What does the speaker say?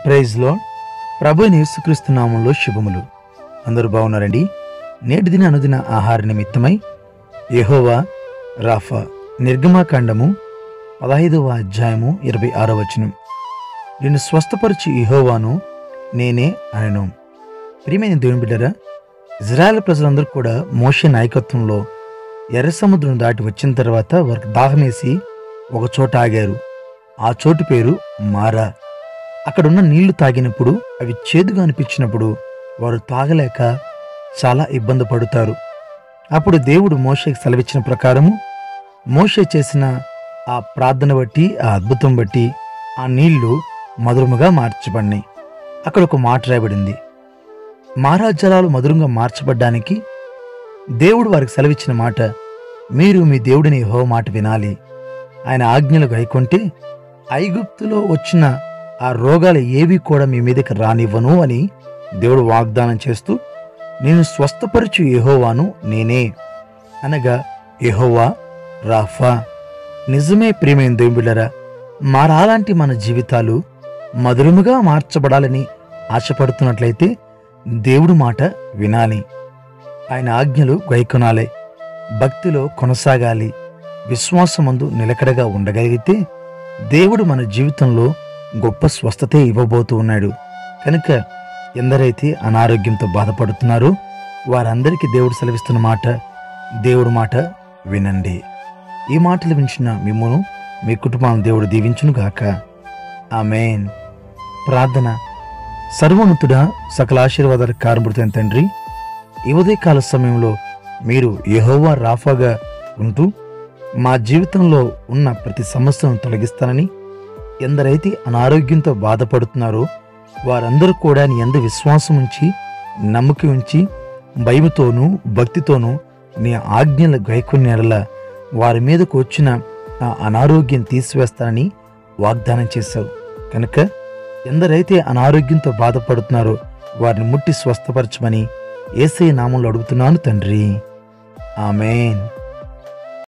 ప్రైజ్లో ప్రభు యేసుక్రీస్తు నామంలో శుభములు అందరూ బాగున్నారండి నేటి దిన అనుదిన ఆహార నిమిత్తమై యెహోవా రాఫా నిర్గమాకాండము పదహైదవ అధ్యాయము ఇరవై ఆరో వచనం నేను స్వస్థపరిచి యెహోవాను నేనే అనను ప్రియమైన దేవుని బిడ్డరా ఇజ్రాయెల్ ప్రజలందరూ కూడా మోషే నాయకత్వంలో ఎర్ర సముద్రం దాటి వచ్చిన తర్వాత వారికి దాహమేసి ఒక చోట ఆగారు ఆ చోటు పేరు మారా అక్కడున్న నీళ్లు తాగినప్పుడు అవి చేదుగా అనిపించినప్పుడు వారు తాగలేక చాలా ఇబ్బంది పడుతారు అప్పుడు దేవుడు మోషేకి సెలవిచ్చిన ప్రకారము మోషే చేసిన ఆ ప్రార్థన బట్టి ఆ అద్భుతం బట్టి ఆ నీళ్లు మధురముగా మార్చబడినాయి అక్కడ ఒక మాట రాయబడింది మారా జలాలు మధురంగా మార్చబడ్డానికి దేవుడు వారికి సెలవిచ్చిన మాట మీరు మీ దేవుడిని హో మాట వినాలి ఆయన ఆజ్ఞలు గైకొంటే ఐగుప్తులో వచ్చిన ఆ రోగాలు ఏవి కూడా మీ మీదకి రానివ్వను అని దేవుడు వాగ్దానం చేస్తూ నేను స్వస్థపరచు యెహోవాను నేనే అనగా యెహోవా రాఫా నిజమే ప్రియమైన దేవుడిలరా మారాలాంటి మన జీవితాలు మధురముగా మార్చబడాలని ఆశపడుతున్నట్లయితే దేవుడు మాట వినాలి ఆయన ఆజ్ఞలు గైకొనాలి భక్తిలో కొనసాగాలి విశ్వాసమందు నిలకడగా ఉండగలిగితే దేవుడు మన జీవితంలో గొప్ప స్వస్థతే ఇవ్వబోతూ ఉన్నాడు కనుక ఎందరైతే అనారోగ్యంతో బాధపడుతున్నారో వారందరికీ దేవుడు సెలవిస్తున్న మాట దేవుడు మాట వినండి ఈ మాటలు వించిన మిమ్మును మీ కుటుంబాన్ని దేవుడు దీవించును గాక ఆమెన్ ప్రార్థన సర్వోన్నతుడా సకల ఆశీర్వాదాల కారణభృతైన తండ్రి ఈ ఉదయకాల సమయంలో మీరు యెహోవా రాఫాగా ఉంటూ మా జీవితంలో ఉన్న ప్రతి సమస్యను తొలగిస్తానని ఎందరైతే అనారోగ్యంతో బాధపడుతున్నారో వారందరూ కూడా నీ ఎందు విశ్వాసం ఉంచి నమ్మకం ఉంచి భయముతోనూ భక్తితోనూ నీ ఆజ్ఞల గైకొన్నేడల వారి మీదకు వచ్చిన ఆ అనారోగ్యం తీసివేస్తానని వాగ్దానం చేశావు కనుక ఎందరైతే అనారోగ్యంతో బాధపడుతున్నారో వారిని ముట్టి స్వస్థపరచమని ఏసై నామంలో అడుగుతున్నాను తండ్రి ఆమెన్